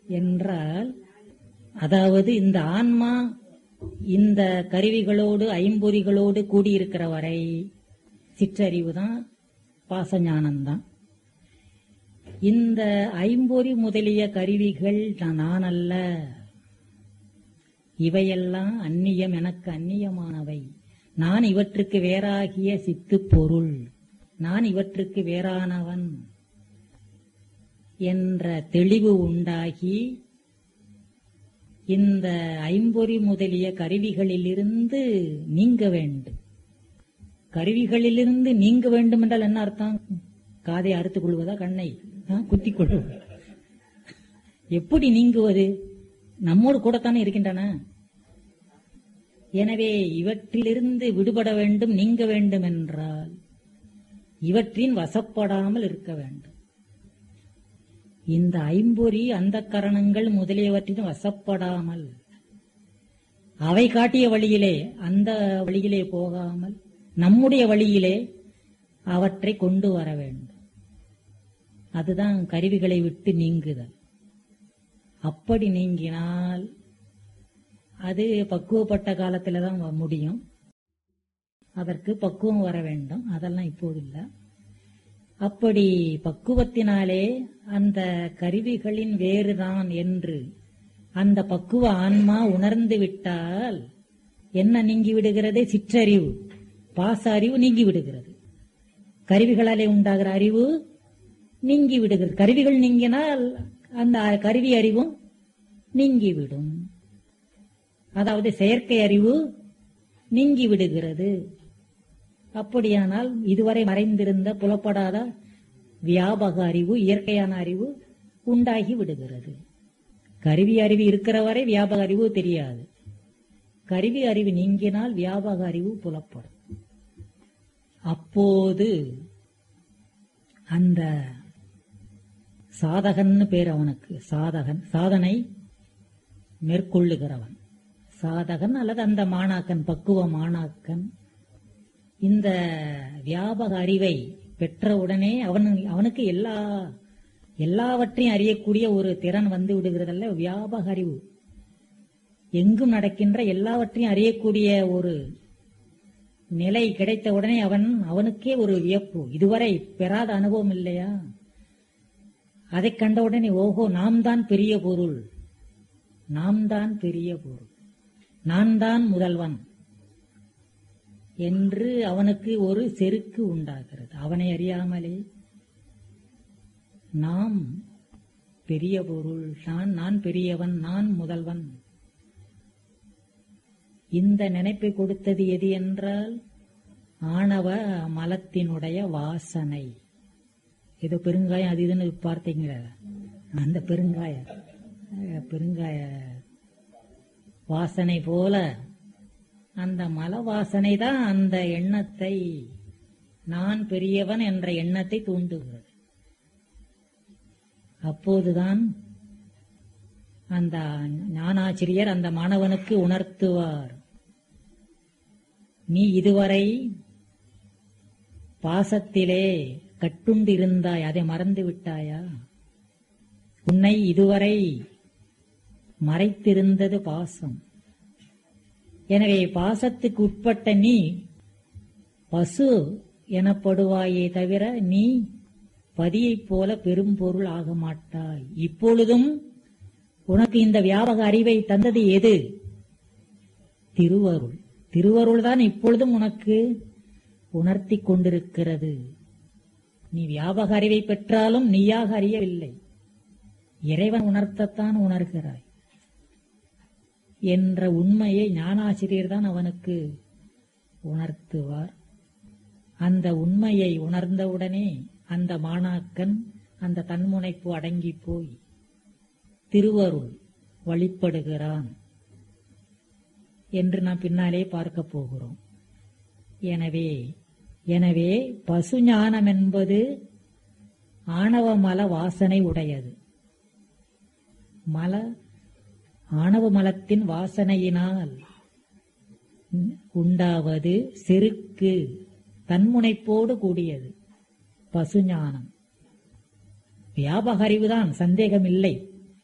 என்றால் அதாவது இந்த ஆன்மா இந்த கருவிகளோடு ஐம்பொறிகளோடு கூடியிருக்கிற வரை சிற்றறிவு தான் பாசஞானம்தான் இந்த ஐம்பொறி முதலிய கருவிகள் நான் அல்ல இவையெல்லாம் அந்நியம் எனக்கு அந்நியமானவை நான் இவற்றுக்கு வேறாகிய சித்து பொருள் நான் இவற்றுக்கு வேறானவன் என்ற தெளிவு உண்டாகி இந்த ஐம்பொறி முதலிய கருவிகளிலிருந்து நீங்க வேண்டும் கருவிகளிலிருந்து நீங்க வேண்டும் என்றால் என்ன அர்த்தம் காதை அறுத்துக் கொள்வதா கண்ணை ஆ, குத்திக் கொள்வது எப்படி நீங்குவது நம்மோடு கூடத்தானே இருக்கின்றன எனவே இவற்றிலிருந்து விடுபட வேண்டும் நீங்க வேண்டும் என்றால் இவற்றின் வசப்படாமல் இருக்க வேண்டும் இந்த ஐம்பொறி அந்த கரணங்கள் முதலியவற்றின் வசப்படாமல் அவை காட்டிய வழியிலே அந்த வழியிலே போகாமல் நம்முடைய வழியிலே அவற்றை கொண்டு வர வேண்டும் அதுதான் கருவிகளை விட்டு நீங்குதல் அப்படி நீங்கினால் அது பக்குவப்பட்ட காலத்துல தான் வ- முடியும் அதற்கு பக்குவம் வர வேண்டும் அதெல்லாம் இப்போது இல்ல அப்படி பக்குவத்தினாலே அந்த கருவிகளின் வேறுதான் என்று அந்த பக்குவ ஆன்மா உணர்ந்து விட்டால் என்ன நீங்கி விடுகிறது சிற்றறிவு பாச அறிவு நீங்கி விடுகிறது கருவிகளாலே உண்டாகிற அறிவு நீங்கி விடுகிறது கருவிகள் நீங்கினால் அந்த கருவி அறிவும் நீங்கிவிடும் அதாவது செயற்கை அறிவு நீங்கி விடுகிறது அப்படியானால் இதுவரை மறைந்திருந்த புலப்படாத வியாபக அறிவு இயற்கையான அறிவு உண்டாகி விடுகிறது கருவி அறிவு இருக்கிற வரை வியாபக அறிவு தெரியாது கருவி அறிவு நீங்கினால் வியாபக அறிவு புலப்படும் அப்போது அந்த சாதகன்னு பேர் அவனுக்கு சாதகன் சாதனை மேற்கொள்ளுகிறவன் சாதகன் அல்லது அந்த மாணாக்கன் பக்குவ மாணாக்கன் இந்த வியாபக அறிவை பெற்றவுடனே அவன் அவனுக்கு எல்லா எல்லாவற்றையும் அறியக்கூடிய ஒரு திறன் வந்து விடுகிறதல்ல வியாபக அறிவு எங்கும் நடக்கின்ற எல்லாவற்றையும் அறியக்கூடிய ஒரு நிலை கிடைத்த உடனே அவன் அவனுக்கே ஒரு வியப்பு இதுவரை பெறாத அனுபவம் இல்லையா அதை கண்டவுடனே ஓஹோ நாம் தான் பெரிய பொருள் நாம் தான் பெரிய பொருள் நான் தான் முதல்வன் என்று அவனுக்கு ஒரு செருக்கு உண்டாகிறது அவனை அறியாமலே நாம் பெரிய பொருள் நான் நான் பெரியவன் நான் முதல்வன் இந்த நினைப்பை கொடுத்தது எது என்றால் ஆணவ மலத்தினுடைய வாசனை ஏதோ பெருங்காயம் அது இதுன்னு பார்த்தீங்களா அந்த பெருங்காயம் அஹ், பெருங்காய வாசனை போல அந்த மல வாசனை தான் அந்த எண்ணத்தை நான் பெரியவன் என்ற எண்ணத்தை தூண்டுகிறது அப்போதுதான் அந்த ஞானாசிரியர் அந்த மாணவனுக்கு உணர்த்துவார் நீ இதுவரை பாசத்திலே கட்டுண்டு இருந்தாய் அதை மறந்து விட்டாயா உன்னை இதுவரை மறைத்திருந்தது பாசம் எனவே பாசத்துக்கு உட்பட்ட நீ பசு எனப்படுவாயே தவிர நீ பதியைப் போல பெரும் பொருள் ஆக மாட்டாய் இப்பொழுதும் உனக்கு இந்த வியாபக அறிவை தந்தது எது திருவருள் திருவருள் தான் இப்பொழுதும் உனக்கு உணர்த்தி கொண்டிருக்கிறது நீ வியாபக அறிவை பெற்றாலும் நீயாக அறியவில்லை இறைவன் உணர்த்தத்தான் உணர்கிறாய் என்ற உண்மையை ஞானாசிரியர் தான் அவனுக்கு உணர்த்துவார் அந்த உண்மையை உணர்ந்தவுடனே அந்த மாணாக்கன் அந்த தன்முனைப்பு அடங்கி போய் திருவருள் வழிபடுகிறான் என்று நாம் பின்னாலே பார்க்க போகிறோம் எனவே எனவே பசு ஞானம் என்பது ஆணவ மல வாசனை உடையது மல ஆணவ மலத்தின் வாசனையினால் உண்டாவது செருக்கு தன்முனைப்போடு கூடியது பசுஞானம் வியாபக அறிவுதான் சந்தேகம் இல்லை